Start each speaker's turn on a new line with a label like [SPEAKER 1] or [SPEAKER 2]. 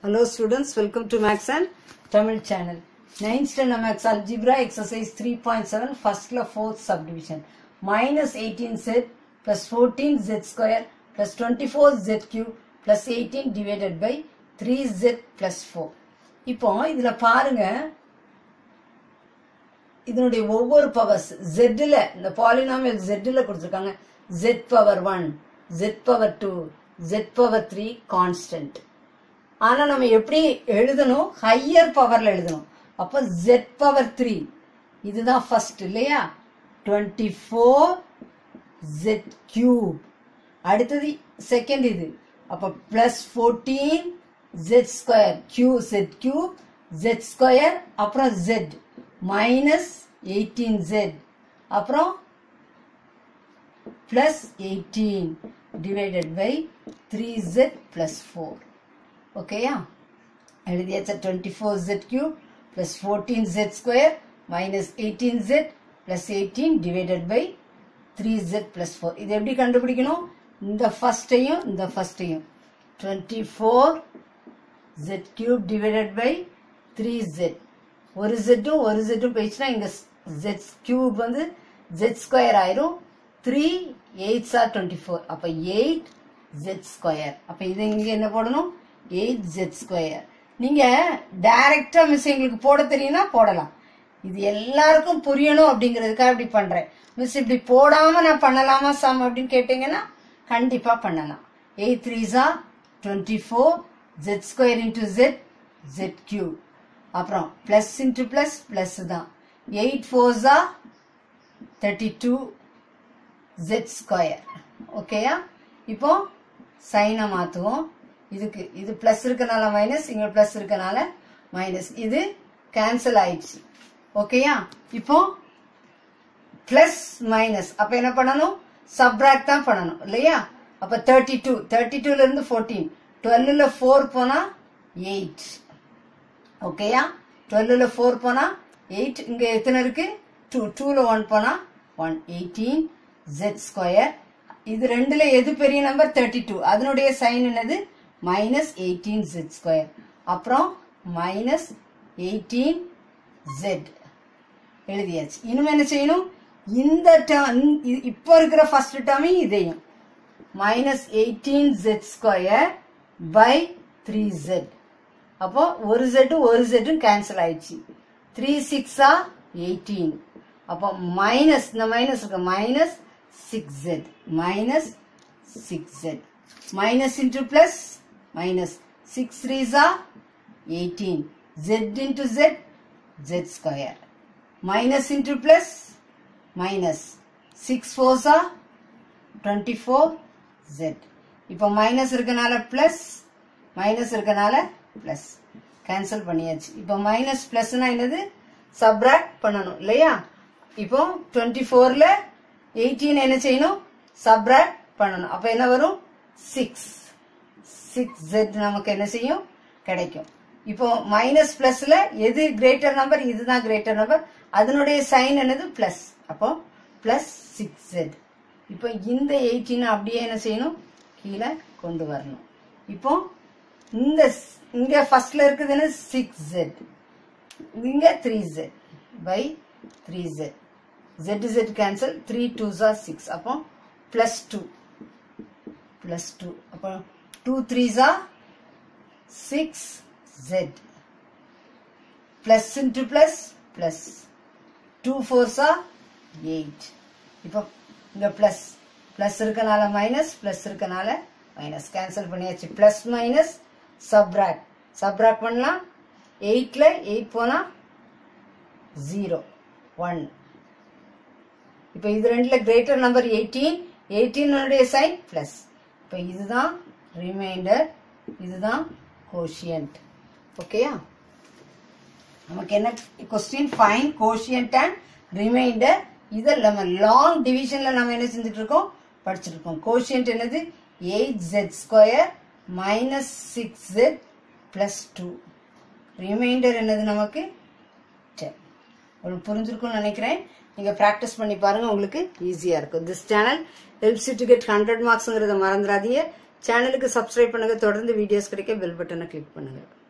[SPEAKER 1] Hello students, welcome to Max and Tamil channel. 9th standard Max Algebra exercise 3.7 first law fourth subdivision. Minus 18z plus 14z square plus 24z cube plus 18 divided by 3z plus 4. இப்போ இதுல பாருங்க இதனுடைய ஒவ்வொரு powers ஜெட்ல இந்த polynomial ஜெட்ல கொடுத்துருக்காங்க z power one z power two z power three constant ஆனா நம்ம எப்படி எழுதணும் ஹையர் பவர்ல எழுதணும் அப்போ ஜெட் பவர் த்ரீ இதுதான் ஃபர்ஸ்ட் இல்லையா டுவெண்ட்டி ஃபோர் ஜெட் கியூப் அடுத்தது செகண்ட் இது அப்ப plus fourteen z square Q z cube z square அப்புறம் ஜெட் மைனஸ் எயிட்டீன் ஜெட் அப்புறம் plus eighteen divided by three z plus four ஓகேயா எழுதியாச்சா twenty four z cube plus fourteen z square minus eighteen z plus eighteen divided by three z plus four இது எப்படி கண்டுபிடிக்கணும் இந்த ஃபர்ஸ்டையும் இந்த ஃபர்ஸ்டையும் twenty four z cube divided by three z ஒரு ஜெட்டும் ஒரு ஜெட்டும் போயிடுச்சுன்னா இங்க ஜெட் கியூப் வந்து ஜெட் ஸ்கொயர் ஆயிரும் three eights are twenty four அப்ப எயிட் ஜெட் ஸ்கொயர் அப்ப இது இங்க என்ன போடணும் எயிட் ஜெட் ஸ்கொயர் நீங்க டைரக்டா மிஸ் எங்களுக்கு போட தெரியும்னா போடலாம் இது எல்லாருக்கும் புரியணும் அப்படிங்கிறதுக்காக இப்படி பண்றேன் மிஸ் இப்படி போடாம நான் பண்ணலாமா சம் அப்படின்னு கேட்டீங்கன்னா கண்டிப்பா பண்ணலாம் எயிட் த்ரீஸா twenty four z square into z z Q அப்புறம் பிளஸ் இன்டூ பிளஸ் பிளஸ் தான் எயிட் ஃபோர்ஸா தேர்ட்டி டூ ஜெட் ஸ்கொயர் ஓகேயா இப்போ சைனை மாற்றுவோம் இதுக்கு இது பிளஸ் இருக்கனால மைனஸ் இங்க பிளஸ் இருக்கனால மைனஸ் இது கேன்சல் ஆயிடுச்சு ஓகேயா இப்போ பிளஸ் மைனஸ் அப்ப என்ன பண்ணணும் சப்ராக்ட் தான் பண்ணணும் இல்லையா அப்ப தேர்ட்டி டூ தேர்ட்டி டூல இருந்து ஃபோர்டீன் டுவெல்ல ஃபோர் போனா எயிட் ஓகேயா டுவெல்ல ஃபோர் போனா எயிட் இங்க எத்தனை இருக்கு டூ டூல ஒன் போனா ஒன் எயிட்டீன் ஜெட் ஸ்கொயர் இது ரெண்டுல எது பெரிய நம்பர் தேர்ட்டி டூ அதனுடைய சைன் என்னது மைனஸ் எயிட்டீன் ஜெட் ஸ்கொயர் அப்புறம் மைனஸ் எயிட்டீன் ஜெட் எழுதியாச்சு இனிமே என்ன செய்யணும் இந்த டேர்ம் இப்போ இருக்கிற ஃபர்ஸ்ட் டேர்மையும் இதையும் minus eighteen z square by three z அப்போ ஒரு ஜெட்டும் ஒரு ஜெட்டும் கேன்சல் ஆயிடுச்சு த்ரீ சிக்ஸா எயிட்டீன் அப்போ மைனஸ் இந்த மைனஸ் இருக்கு minus six z minus six z minus into plus minus 6 threes are 18 z into z z square minus into plus minus 6 fours are 24 z இப்போ மைனஸ் இருக்கனால பிளஸ் மைனஸ் இருக்கனால plus cancel பண்ணியாச்சு இப்போ minus பிளஸ்னா என்னது subtract பண்ணணும் இல்லையா இப்போ twenty ஃபோர்ல எயிட்டீன் என்ன செய்யணும் சப்ராக்ட் பண்ணணும் அப்போ என்ன வரும் சிக்ஸ் சிக்ஸ் ஜெட் நமக்கு என்ன செய்யும் கிடைக்கும் இப்போ மைனஸ் பிளஸ்ல எது கிரேட்டர் நம்பர் இதுதான் கிரேட்டர் நம்பர் அதனுடைய சைன் என்னது பிளஸ் அப்போ பிளஸ் சிக்ஸ் ஜெட் இப்போ இந்த எயிட்டீன் அப்படியே என்ன செய்யணும் கீழே கொண்டு வரணும் இப்போ இந்த இங்க ஃபர்ஸ்ட்ல இருக்குது என்ன சிக்ஸ் ஜெட் இங்க three z by three z z z cancel three two ஜார் சிக்ஸ் அப்போ பிளஸ் டூ பிளஸ் டூ அப்போ 2 3s are 6z plus into plus plus 2 4s are 8 இப்போ இந்த plus plus இருக்கனால minus plus இருக்கனால minus cancel பண்ணியாச்சு plus minus subtract subtract பண்ணலாம் 8ல 8 போனா 0 1 இப்போ இது ரெண்டுல கிரேட்டர் நம்பர் 18 18 உடைய சைன் பிளஸ் இப்போ இதுதான் ரிமைண்டர் இதுதான் கோஷியன்ட் ஓகேயா நமக்கு என்ன question find quotient and remainder இதில் நம்ம லாங் டிவிஷன்ல நம்ம என்ன செஞ்சுட்டு இருக்கோம் படிச்சுட்டு இருக்கோம் கோஷியன்ட் என்னது eight z square minus six z plus two remainder என்னது நமக்கு டென் உங்களுக்கு புரிஞ்சிருக்கும்னு நினைக்கிறேன் நீங்க ப்ராக்டிஸ் பண்ணி பாருங்க உங்களுக்கு ஈஸியா இருக்கும் this channel helps to get hundred மார்க்ஸ்ங்கிறத மறந்துடாதீங்க சேனலுக்கு சப்ஸ்கிரைப் பண்ணுங்க தொடர்ந்து வீடியோஸ் கிடைக்க பெல் பட்டனை கிளிக் பண்ணுங்க